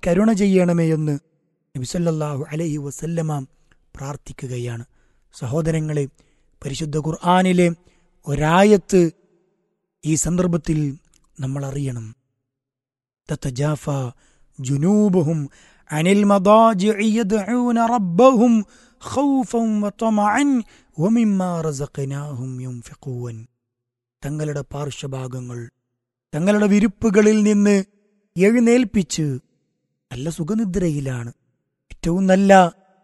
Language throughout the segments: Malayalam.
കരുണ ചെയ്യണമേ എന്ന് നബിസല്ലാഹു അലൈഹി വസല്ലമ പ്രാർത്ഥിക്കുകയാണ് സഹോദരങ്ങളെ പരിശുദ്ധ ഖുർആാനിലെ ഒരായത്ത് ഈ സന്ദർഭത്തിൽ നമ്മൾ അറിയണം തത്തജാഫ ജുനൂബുഹും അനിൽ മദാജിഇ യദ്ഊന റബ്ബഹും ഖൗഫൻ വതമഅൻ വമിമ്മാ റസഖനാഹും യുൻഫിഖൂൻ തങ്ങളുടെ പാർശ്വഭാഗങ്ങൾ തങ്ങളുടെ വിരുപ്പുകളിൽ നിന്ന് എഴുന്നേൽപ്പിച്ച് നല്ല സുഖനിദ്രയിലാണ് ഏറ്റവും നല്ല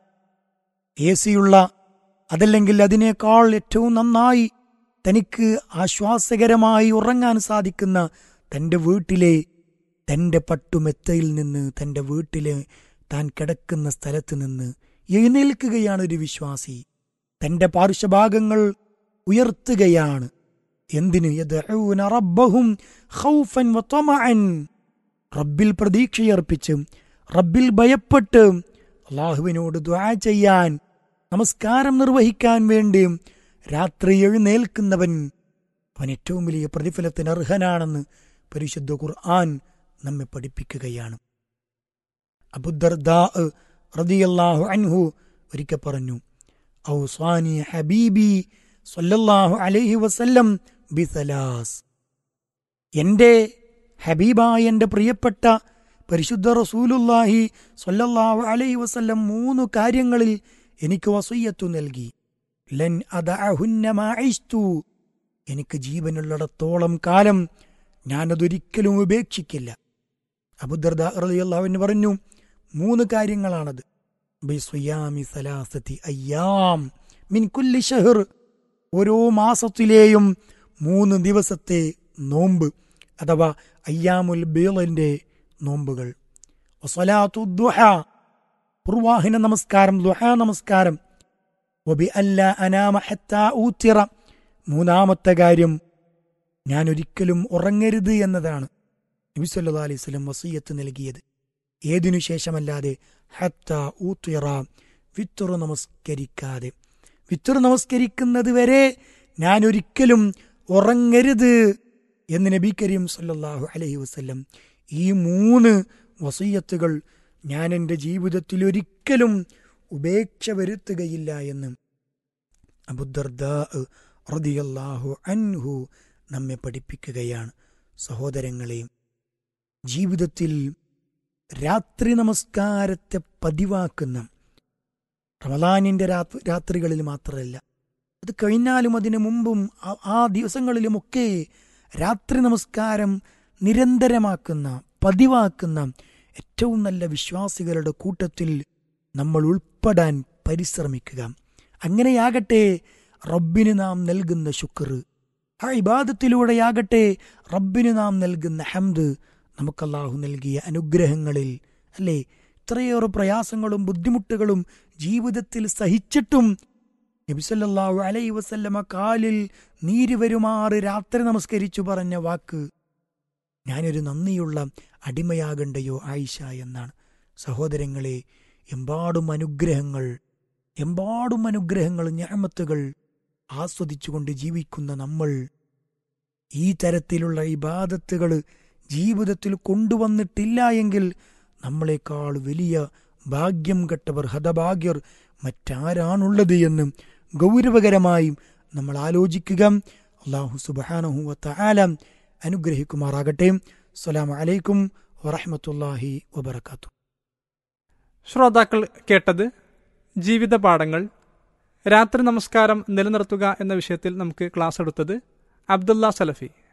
എ സിയുള്ള അതല്ലെങ്കിൽ അതിനേക്കാൾ ഏറ്റവും നന്നായി തനിക്ക് ആശ്വാസകരമായി ഉറങ്ങാൻ സാധിക്കുന്ന തൻ്റെ വീട്ടിലെ തൻ്റെ പട്ടുമെത്തയിൽ നിന്ന് തൻ്റെ വീട്ടിലെ താൻ കിടക്കുന്ന സ്ഥലത്ത് നിന്ന് എഴുന്നേൽക്കുകയാണ് ഒരു വിശ്വാസി തൻ്റെ പാർശ്വഭാഗങ്ങൾ ഉയർത്തുകയാണ് എന്തിന് യദ്ഊന റബ്ബഹും ഖൗഫൻ വതമഅൻ റബ്ബിൽ പ്രതീക്ഷയർപ്പിച്ച് റബ്ബിൽ ഭയപ്പെട്ട് അള്ളാഹുവിനോട് ദ്വാ ചെയ്യാൻ നമസ്കാരം നിർവഹിക്കാൻ വേണ്ടി രാത്രി എഴുന്നേൽക്കുന്നവൻ അവൻ ഏറ്റവും വലിയ പ്രതിഫലത്തിന് അർഹനാണെന്ന് പരിശുദ്ധ ഖുർആൻ നമ്മെ പഠിപ്പിക്കുകയാണ് അബുദർദാ റളിയല്ലാഹു അൻഹു ഒരിക്കൽ പറഞ്ഞു ഔസാനി ഹബീബി സല്ലല്ലാഹു അലൈഹി വസല്ലം ബിസലാസ് എൻ്റെ ഹബീബായ എൻ്റെ പ്രിയപ്പെട്ട പരിശുദ്ധ റസൂലുല്ലാഹി സല്ലല്ലാഹു അലൈഹി വസല്ലം മൂന്ന് കാര്യങ്ങളിൽ എനിക്ക് വസയ്യത്തു നൽകി ലൻ അദഅഹുന്ന മാഇസ്തു എനിക്ക് ജീവനുള്ളിടത്തോളം കാലം ഞാനതൊരിക്കലും ഉപേക്ഷിക്കില്ല അബുദർദ റളിയല്ലാഹു പറഞ്ഞു മൂന്ന് കാര്യങ്ങളാണത് ബിസ്വയാമി സലാസത്തി അയ്യാം മിൻ കുല്ലി ഷഹർ ഓരോ മാസത്തിലെയും മൂന്ന് ദിവസത്തെ നോമ്പ് അഥവാ അയ്യാമുൽ ബീളിന്റെ നോമ്പുകൾ വസലാത്തു ദുഹ പൂർവാഹിന നമസ്കാരം ദുഹ നമസ്കാരം വബി അല്ല അനാമ ഹത്താ ഊത്തിറ മൂന്നാമത്തെ കാര്യം ഞാൻ ഒരിക്കലും ഉറങ്ങരുത് എന്നതാണ് നബി സല്ലല്ലാഹു അലൈഹി വസല്ലം വസീയത്ത് നൽകിയത് ഏതിനു ശേഷമല്ലാതെ ഹത്ത ഊത്തിറ വിത്തുറ നമസ്കരിക്കാതെ വിത്തുർ നമസ്കരിക്കുന്നത് വരെ ഞാൻ ഒരിക്കലും ഉറങ്ങരുത് എന്ന് നബി കരീം സല്ലല്ലാഹു അലൈഹി വസല്ലം ഈ മൂന്ന് വസീയത്തുകൾ ഞാൻ എൻ്റെ ജീവിതത്തിൽ ഒരിക്കലും ഉപേക്ഷ വരുത്തുകയില്ല എന്ന് അബുദർദാ റളിയല്ലാഹു അൻഹു നമ്മെ പഠിപ്പിക്കുകയാണ് സഹോദരങ്ങളെ ജീവിതത്തിൽ രാത്രി നമസ്കാരത്തെ പതിവാക്കുന്ന റമദാനിന്റെ രാത്രി രാത്രികളിൽ മാത്രമല്ല അത് കഴിഞ്ഞാലും അതിനു മുമ്പും ആ- ആ ദിവസങ്ങളിലുമൊക്കെ രാത്രി നമസ്കാരം നിരന്തരമാക്കുന്ന പതിവാക്കുന്ന ഏറ്റവും നല്ല വിശ്വാസികളുടെ കൂട്ടത്തിൽ നമ്മൾ ഉൾപ്പെടാൻ പരിശ്രമിക്കുക അങ്ങനെയാകട്ടെ റബ്ബിന് നാം നൽകുന്ന ശുക്ർ ആ ഇബാദത്തിലൂടെയാകട്ടെ റബ്ബിന് നാം നൽകുന്ന ഹംദ് നമുക്കല്ലാഹു നൽകിയ അനുഗ്രഹങ്ങളിൽ അല്ലേ ഇത്രയേറെ പ്രയാസങ്ങളും ബുദ്ധിമുട്ടുകളും ജീവിതത്തിൽ സഹിച്ചിട്ടും നബിസല്ലാഹു അലൈ വസല്ലമ കാലിൽ നീര് വരുമാറ് രാത്രി നമസ്കരിച്ചു പറഞ്ഞ വാക്ക് ഞാനൊരു നന്ദിയുള്ള അടിമയാകണ്ടയോ ആയിഷ എന്നാണ് സഹോദരങ്ങളെ എമ്പാടും അനുഗ്രഹങ്ങൾ എമ്പാടും അനുഗ്രഹങ്ങൾ ഞാമത്തുകൾ ആസ്വദിച്ചുകൊണ്ട് ജീവിക്കുന്ന നമ്മൾ ഈ തരത്തിലുള്ള ഇബാദത്തുകൾ ജീവിതത്തിൽ കൊണ്ടുവന്നിട്ടില്ല എങ്കിൽ നമ്മളെക്കാൾ വലിയ ഭാഗ്യം കെട്ടവർ ഹതഭാഗ്യർ മറ്റാരാണുള്ളത് എന്ന് ഗൗരവകരമായും നമ്മൾ ആലോചിക്കുക അള്ളാഹു സുബാനഹു ആലം അനുഗ്രഹിക്കുമാറാകട്ടെ അസ്സലാമു അലൈക്കും വറഹമത്തല്ലാഹി വബർക്കാത്തു ശ്രോതാക്കൾ കേട്ടത് ജീവിത പാഠങ്ങൾ രാത്രി നമസ്കാരം നിലനിർത്തുക എന്ന വിഷയത്തിൽ നമുക്ക് ക്ലാസ് എടുത്തത് അബ്ദുള്ള സലഫി